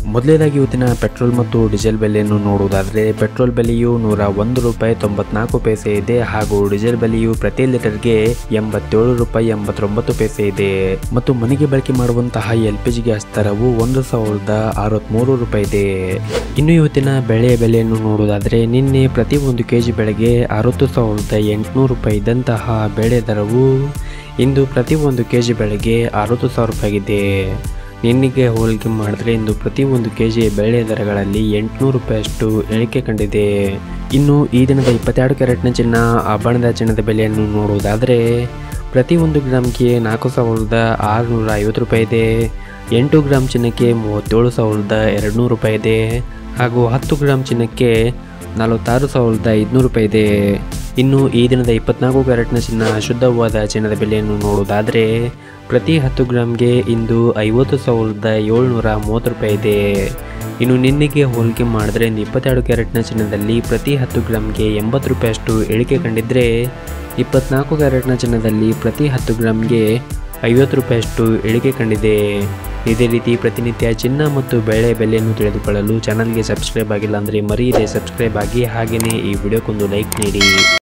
ಮೊದಲನೇದಾಗಿ ಇವತ್ತಿನ ಪೆಟ್ರೋಲ್ ಮತ್ತು ಡೀಸೆಲ್ ಬೆಲೆಯನ್ನು ನೋಡುವುದಾದರೆ ಪೆಟ್ರೋಲ್ ಬೆಲೆಯು ನೂರ ಒಂದು ರೂಪಾಯಿ ತೊಂಬತ್ನಾಲ್ಕು ಪೈಸೆ ಇದೆ ಹಾಗೂ ಡೀಸೆಲ್ ಬೆಲೆಯು ಪ್ರತಿ ಲೀಟರ್ಗೆ ಎಂಬತ್ತೇಳು ರೂಪಾಯಿ ಎಂಬತ್ತೊಂಬತ್ತು ಪೈಸೆ ಇದೆ ಮತ್ತು ಮನೆಗೆ ಬಳಕೆ ಮಾಡುವಂತಹ ಎಲ್ ಪಿ ಜಿ ಗ್ಯಾಸ್ ದರವು ಒಂದು ಸಾವಿರದ ಅರವತ್ತ್ಮೂರು ರೂಪಾಯಿ ಇದೆ ಇನ್ನು ಇವತ್ತಿನ ಬೆಳೆಯ ಬೆಲೆಯನ್ನು ನೋಡುವುದಾದರೆ ನಿನ್ನೆ ಪ್ರತಿ ಒಂದು ಕೆ ಜಿ ಬೆಳೆಗೆ ಅರವತ್ತು ಸಾವಿರದ ಎಂಟುನೂರು ರೂಪಾಯಿ ಇದ್ದಂತಹ ಬೆಳೆ ದರವು ಇಂದು ಪ್ರತಿ ಒಂದು ಕೆ ಜಿ ಬೆಳೆಗೆ ಅರವತ್ತು ಸಾವಿರ ರೂಪಾಯಿ ಆಗಿದೆ ನಿನ್ನೆಗೆ ಹೋಲಿಕೆ ಮಾಡಿದ್ರೆ ಇಂದು ಪ್ರತಿ ಒಂದು ಕೆ ಜಿ ಬೆಳೆ ದರಗಳಲ್ಲಿ ಎಂಟುನೂರು ರೂಪಾಯಿಯಷ್ಟು ಇಳಿಕೆ ಕಂಡಿದೆ ಇನ್ನು ಈ ದಿನದ ಇಪ್ಪತ್ತೆರಡು ಕ್ಯಾರೆಟ್ನ ಚಿನ್ನ ಆಭರಣದ ಚಿನ್ನದ ಬೆಲೆಯನ್ನು ನೋಡುವುದಾದರೆ ಪ್ರತಿ ಒಂದು ಗ್ರಾಮ್ಗೆ ನಾಲ್ಕು ಸಾವಿರದ ಆರುನೂರ ಐವತ್ತು ರೂಪಾಯಿ ಇದೆ ಎಂಟು ಗ್ರಾಮ್ ಚಿನ್ನಕ್ಕೆ ಮೂವತ್ತೇಳು ಸಾವಿರದ ಎರಡುನೂರು ರೂಪಾಯಿ ಇದೆ ಹಾಗೂ ಹತ್ತು ಗ್ರಾಮ್ ಚಿನ್ನಕ್ಕೆ ನಲವತ್ತಾರು ಸಾವಿರದ ಐದುನೂರು ರೂಪಾಯಿ ಇದೆ ಇನ್ನು ಈ ದಿನದ ಇಪ್ಪತ್ನಾಲ್ಕು ಕ್ಯಾರೆಟ್ನ ಚಿನ್ನ ಶುದ್ಧವಾದ ಚಿನ್ನದ ಬೆಲೆಯನ್ನು ನೋಡುವುದಾದರೆ ಪ್ರತಿ ಹತ್ತು ಗ್ರಾಮ್ಗೆ ಇಂದು ಐವತ್ತು ಸಾವಿರದ ಏಳ್ನೂರ ಮೂವತ್ತು ರೂಪಾಯಿ ಇದೆ ಇನ್ನು ನಿನ್ನೆಗೆ ಹೋಲಿಕೆ ಮಾಡಿದ್ರೆ ಇಂದು ಇಪ್ಪತ್ತೆರಡು ಕ್ಯಾರೆಟ್ನ ಚಿನ್ನದಲ್ಲಿ ಪ್ರತಿ ಹತ್ತು ಗ್ರಾಮ್ಗೆ ಎಂಬತ್ತು ರೂಪಾಯಿಯಷ್ಟು ಇಳಿಕೆ ಕಂಡಿದ್ದರೆ ಇಪ್ಪತ್ನಾಲ್ಕು ಕ್ಯಾರೆಟ್ನ ಚಿನ್ನದಲ್ಲಿ ಪ್ರತಿ ಹತ್ತು ಗ್ರಾಮ್ಗೆ ಐವತ್ತು ರೂಪಾಯಿಯಷ್ಟು ಇಳಿಕೆ ಕಂಡಿದೆ ಇದೇ ರೀತಿ ಪ್ರತಿನಿತ್ಯ ಚಿನ್ನ ಮತ್ತು ಬೆಳೆ ಬೆಲೆಯನ್ನು ತಿಳಿದುಕೊಳ್ಳಲು ಚಾನಲ್ಗೆ ಸಬ್ಸ್ಕ್ರೈಬ್ ಆಗಿಲ್ಲ ಅಂದರೆ ಮರೆಯದೆ ಸಬ್ಸ್ಕ್ರೈಬ್ ಆಗಿ ಹಾಗೆಯೇ ಈ ವಿಡಿಯೋಕ್ಕೊಂದು ಲೈಕ್ ನೀಡಿ